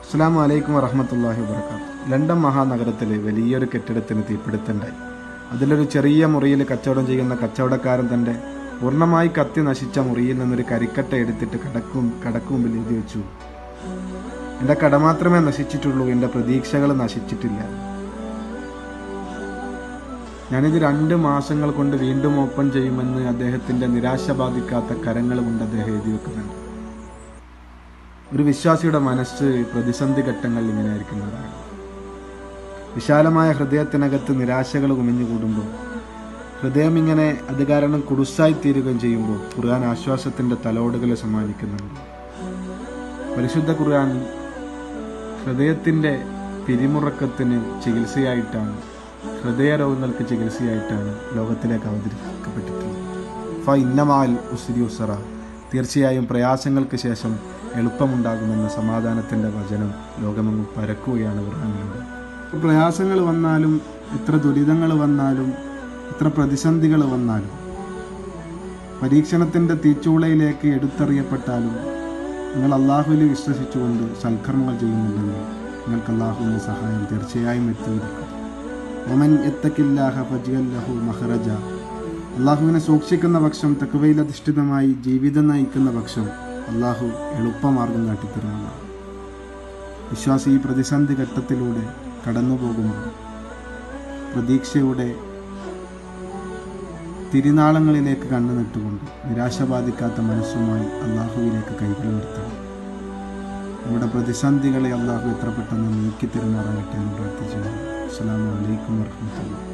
അസ്സാം വലൈക്കും വറഹമത്തല്ലാഹി വബർക്കാത്തു ലണ്ടൻ മഹാനഗരത്തിൽ വലിയൊരു കെട്ടിടത്തിന് തീപിടുത്തുണ്ടായി അതിലൊരു ചെറിയ മുറിയിൽ കച്ചവടം ചെയ്യുന്ന കച്ചവടക്കാരൻ തൻ്റെ പൂർണ്ണമായി കത്തി നശിച്ച മുറിയിൽ നിന്നൊരു കരിക്കട്ട എടുത്തിട്ട് കടക്കും കടക്കു മുമ്പിൽ എഴുതി വെച്ചു എൻ്റെ കട മാത്രമേ നശിച്ചിട്ടുള്ളൂ എൻ്റെ പ്രതീക്ഷകൾ നശിച്ചിട്ടില്ല ഞാനിത് രണ്ട് മാസങ്ങൾ കൊണ്ട് വീണ്ടും ഓപ്പൺ ചെയ്യുമെന്ന് അദ്ദേഹത്തിൻ്റെ നിരാശ ബാധിക്കാത്ത കരങ്ങൾ കൊണ്ട് അദ്ദേഹം എഴുതി വെക്കുന്നുണ്ട് ഒരു വിശ്വാസിയുടെ മനസ്സ് പ്രതിസന്ധി ഘട്ടങ്ങളിൽ ഇങ്ങനെ ആയിരിക്കുന്നതാണ് വിശാലമായ ഹൃദയത്തിനകത്ത് നിരാശകൾ കുമിഞ്ഞുകൂടുമ്പോൾ ഹൃദയം ഇങ്ങനെ അത് കാരണം കുടുസായി തീരുകയും ചെയ്യുമ്പോൾ ഖുർആൻ ആശ്വാസത്തിന്റെ തലോടുകൾ സമ്മാനിക്കുന്നുണ്ട് പരിശുദ്ധ ഖുർആൻ ഹൃദയത്തിന്റെ പിരിമുറക്കത്തിന് ചികിത്സയായിട്ടാണ് ഹൃദയരോഗങ്ങൾക്ക് ചികിത്സയായിട്ടാണ് ലോകത്തിലേക്ക് അവതരിപ്പിക്കപ്പെട്ടിട്ടുള്ളത് ഫ ഇന്നമാൽ ഉസ്രി ഉസറ തീർച്ചയായും പ്രയാസങ്ങൾക്ക് ശേഷം എളുപ്പമുണ്ടാകുമെന്ന സമാധാനത്തിൻ്റെ വചനം ലോകമെങ്ങും പരക്കുകയാണ് ഖുർആാനിലൂടെ പ്രയാസങ്ങൾ വന്നാലും എത്ര ദുരിതങ്ങൾ വന്നാലും എത്ര പ്രതിസന്ധികൾ വന്നാലും പരീക്ഷണത്തിൻ്റെ തീച്ചൂളയിലേക്ക് എടുത്തെറിയപ്പെട്ടാലും നിങ്ങൾ അള്ളാഹുവിൽ വിശ്വസിച്ചുകൊണ്ട് സൽക്കർമ്മങ്ങൾ ചെയ്യുന്നുണ്ടെങ്കിൽ നിങ്ങൾക്ക് അള്ളാഹുവിൻ്റെ സഹായം തീർച്ചയായും എത്തിയിരിക്കും ഒമൻ എത്തക്കില്ലാഹ ഫജിയല്ലഹു മഹറജ അള്ളാഹുവിനെ സൂക്ഷിക്കുന്ന പക്ഷം തെക്കുവയിൽ അധിഷ്ഠിതമായി ജീവിതം നയിക്കുന്ന പക്ഷം അള്ളാഹു എളുപ്പമാർഗം കാട്ടിത്തരുമെന്നാണ് വിശ്വാസി ഈ പ്രതിസന്ധി ഘട്ടത്തിലൂടെ കടന്നു പോകുമ്പോൾ പ്രതീക്ഷയുടെ തിരുനാളങ്ങളിലേക്ക് കണ്ണു നട്ടുകൊണ്ട് നിരാശ ബാധിക്കാത്ത മനസ്സുമായി അള്ളാഹുവിലേക്ക് കൈകൾ നിർത്തണം നമ്മുടെ പ്രതിസന്ധികളെ അള്ളാഹു എത്ര പെട്ടെന്ന് നീക്കി തരുമാറാകട്ടെ എന്ന് പ്രാർത്ഥിച്ചു അസ്സാം വലൈക്കും വർഹമത്തുള്ള